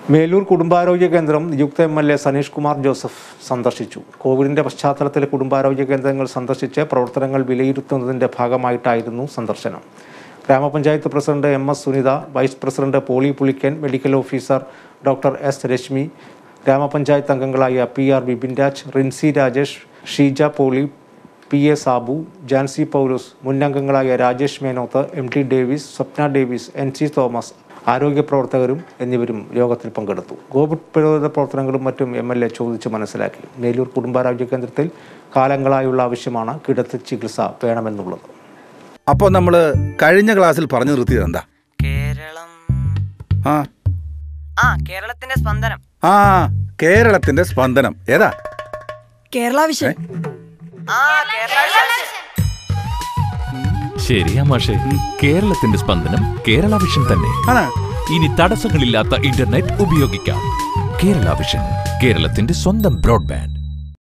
മേലൂർ കുടുംബാരോഗ്യ കേന്ദ്രം നിയുക്ത M L A Saneesh Kumar Joseph സന്ദർശിച്ചു കോവിഡിന്റെ പശ്ചാത്തലത്തിൽ കുടുംബാരോഗ്യ കേന്ദ്രങ്ങൾ സന്ദർശിച്ച് പ്രവർത്തനങ്ങൾ വിലയിരുത്തുന്നതിന്റെ ഭാഗമായിട്ടായിരുന്നു സന്ദർശനം ഗ്രാമപഞ്ചായത്ത് president M S Sunitha vice president Poly Pulikkan medical officer doctor S Reshmi ഗ്രാമപഞ്ചായത്ത് അംഗങ്ങളായ P R Bipin Raj Rinsy Rajesh Sheeja Poly P A Sabu Jancy Paulose മുൻ അംഗങ്ങളായ Rajesh Menoth M T Davis Swapna Davis N C Thomas ആരോഗ്യ പ്രവർത്തകരും എന്നിവരും യോഗത്തിൽ പങ്കെടുത്തു കോവിഡ് പ്രതിരോധ പ്രവർത്തനങ്ങളും മറ്റും എം എൽ എ ചോദിച്ച് മനസ്സിലാക്കി മേലൂർ കുടുംബാരോഗ്യ കേന്ദ്രത്തിൽ കാലങ്ങളായുള്ള ആവശ്യമാണ് കിടത്തി ചികിത്സ വേണമെന്നുള്ളത് അപ്പോൾ നമ്മൾ കഴിഞ്ഞ ക്ലാസ്സിൽ പറഞ്ഞു നിർത്തിയത് എന്താ കേരളം ആ ആ കേരളത്തിന്റെ സ്പന്ദനം ആ കേരളത്തിന്റെ സ്പന്ദനം ഏതാ കേരള വിഷൻ ആ കേരള വിഷൻ. ശരിയാ മാഷെ കേരളത്തിന്റെ സ്പന്ദനം കേരള വിഷൻ തന്നെ ആണ് ഇനി തടസ്സങ്ങളില്ലാത്ത ഇന്റർനെറ്റ് ഉപയോഗിക്കാം കേരള വിഷൻ കേരളത്തിന്റെ സ്വന്തം ബ്രോഡ്ബാൻഡ്